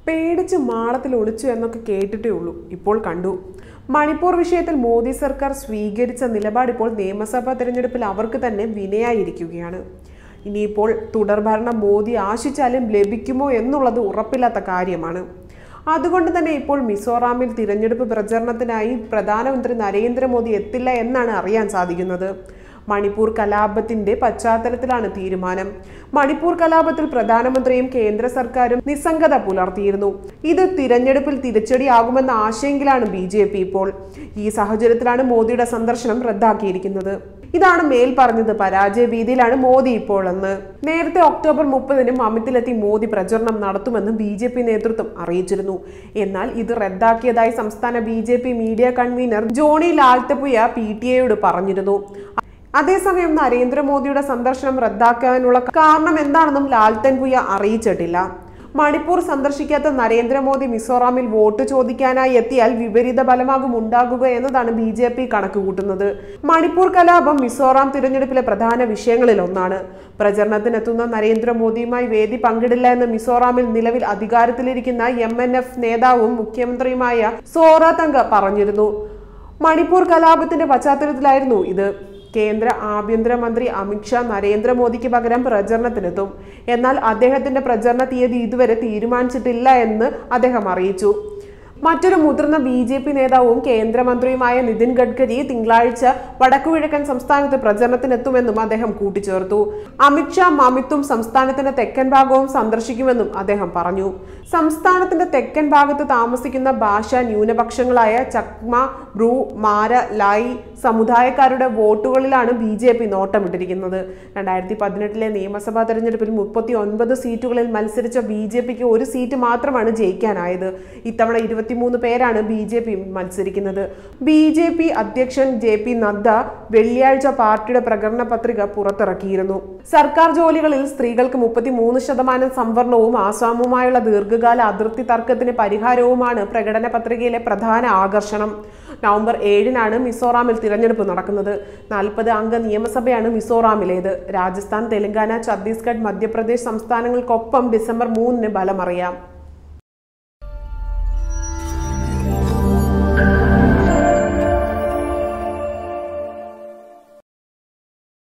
പേടിച്ച് മാളത്തിൽ ഒളിച്ചു എന്നൊക്കെ കേട്ടിട്ടേ ഉള്ളൂ ഇപ്പോൾ കണ്ടു മണിപ്പൂർ വിഷയത്തിൽ മോദി സർക്കാർ സ്വീകരിച്ച നിലപാട് ഇപ്പോൾ നിയമസഭാ തെരഞ്ഞെടുപ്പിൽ അവർക്ക് തന്നെ വിനയായിരിക്കുകയാണ് ഇനിയിപ്പോൾ തുടർഭരണം മോദി ആശിച്ചാലും ലഭിക്കുമോ എന്നുള്ളത് ഉറപ്പില്ലാത്ത കാര്യമാണ് അതുകൊണ്ട് തന്നെ ഇപ്പോൾ മിസോറാമിൽ തിരഞ്ഞെടുപ്പ് പ്രചരണത്തിനായി പ്രധാനമന്ത്രി നരേന്ദ്രമോദി എത്തില്ല എന്നാണ് അറിയാൻ സാധിക്കുന്നത് മണിപ്പൂർ കലാപത്തിന്റെ പശ്ചാത്തലത്തിലാണ് തീരുമാനം മണിപ്പൂർ കലാപത്തിൽ പ്രധാനമന്ത്രിയും കേന്ദ്ര സർക്കാരും നിസ്സംഗത പുലർത്തിയിരുന്നു ഇത് തിരഞ്ഞെടുപ്പിൽ തിരിച്ചടിയാകുമെന്ന ആശങ്കയിലാണ് ബി ജെ പി ഇപ്പോൾ ഈ സാഹചര്യത്തിലാണ് മോദിയുടെ സന്ദർശനം റദ്ദാക്കിയിരിക്കുന്നത് ഇതാണ് മേൽ പറഞ്ഞത് പരാജയ ഭീതിയിലാണ് മോദി ഇപ്പോൾ എന്ന് നേരത്തെ ഒക്ടോബർ മുപ്പതിന് അമിത്തിലെത്തി മോദി പ്രചരണം നടത്തുമെന്ന് ബി ജെ പി നേതൃത്വം അറിയിച്ചിരുന്നു എന്നാൽ ഇത് റദ്ദാക്കിയതായി സംസ്ഥാന B J P media convener Johnny Lalthapuia P T എയോട് പറഞ്ഞിരുന്നു അതേസമയം നരേന്ദ്രമോദിയുടെ സന്ദർശനം റദ്ദാക്കാനുള്ള കാരണം എന്താണെന്നും ലാൽത്തൻ പുയ അറിയിച്ചിട്ടില്ല മണിപ്പൂർ സന്ദർശിക്കാത്ത നരേന്ദ്രമോദി മിസോറാമിൽ വോട്ട് ചോദിക്കാനായി എത്തിയാൽ വിപരീത ഫലമാകും ഉണ്ടാകുക എന്നതാണ് ബി ജെ പി കണക്കുകൂട്ടുന്നത് മണിപ്പൂർ കലാപം മിസോറാം തിരഞ്ഞെടുപ്പിലെ പ്രധാന വിഷയങ്ങളിൽ ഒന്നാണ് പ്രചരണത്തിനെത്തുന്ന നരേന്ദ്രമോദിയുമായി വേദി പങ്കിടില്ല എന്ന് മിസോറാമിൽ നിലവിൽ അധികാരത്തിലിരിക്കുന്ന എം എൻ എഫ് നേതാവും മുഖ്യമന്ത്രിയുമായ സോറ തങ്ക പറഞ്ഞിരുന്നു മണിപ്പൂർ കലാപത്തിന്റെ പശ്ചാത്തലത്തിലായിരുന്നു ഇത് കേന്ദ്ര ആഭ്യന്തരമന്ത്രി അമിത്ഷാ നരേന്ദ്രമോദിക്ക് പകരം പ്രചരണത്തിനെത്തും എന്നാൽ അദ്ദേഹത്തിന്റെ പ്രചരണ തീയതി ഇതുവരെ തീരുമാനിച്ചിട്ടില്ല എന്ന് അദ്ദേഹം അറിയിച്ചു മറ്റൊരു മുതിർന്ന ബി ജെ പി നേതാവും കേന്ദ്രമന്ത്രിയുമായ നിതിൻ ഗഡ്കരി തിങ്കളാഴ്ച വടക്കുകിഴക്കൻ സംസ്ഥാനത്ത് പ്രചരണത്തിനെത്തുമെന്നും അദ്ദേഹം കൂട്ടിച്ചേർത്തു അമിത്ഷാ മമിത്തും സംസ്ഥാനത്തിന്റെ തെക്കൻ ഭാഗവും സന്ദർശിക്കുമെന്നും അദ്ദേഹം പറഞ്ഞു സംസ്ഥാനത്തിന്റെ തെക്കൻ ഭാഗത്ത് താമസിക്കുന്ന ഭാഷാ ന്യൂനപക്ഷങ്ങളായ ചക്മ ബ്രൂ മാര ലായി സമുദായക്കാരുടെ വോട്ടുകളിലാണ് ബി ജെ പി നോട്ടമിട്ടിരിക്കുന്നത് രണ്ടായിരത്തി പതിനെട്ടിലെ നിയമസഭാ തെരഞ്ഞെടുപ്പിൽ മുപ്പത്തി ഒൻപത് സീറ്റുകളിൽ മത്സരിച്ച ബി ജെ പിക്ക് ഒരു സീറ്റ് മാത്രമാണ് ജയിക്കാനായത് ഇത്തവണ ഇരുപത്തിമൂന്ന് പേരാണ് ബി ജെ പി മത്സരിക്കുന്നത് ബി ജെ പി അധ്യക്ഷൻ ജെ പി നദ്ദ വെള്ളിയാഴ്ച പാർട്ടിയുടെ പ്രകടന പത്രിക പുറത്തിറക്കിയിരുന്നു സർക്കാർ ജോലികളിൽ സ്ത്രീകൾക്ക് മുപ്പത്തിമൂന്ന് ശതമാനം സംവരണവും ആസാമുമായുള്ള ദീർഘകാല അതിർത്തി തർക്കത്തിന് പരിഹാരവുമാണ് പ്രകടന പത്രികയിലെ പ്രധാന ആകർഷണം നവംബർ ഏഴിനാണ് മിസോറാമിൽ തിരഞ്ഞെടുപ്പ് നടക്കുന്നത് നാൽപ്പത് അംഗ നിയമസഭയാണ് മിസോറാമിലേത് രാജസ്ഥാൻ തെലങ്കാന ഛത്തീസ്ഗഡ് മധ്യപ്രദേശ് സംസ്ഥാനങ്ങൾക്കൊപ്പം ഡിസംബർ മൂന്നിന് ഫലമറിയാം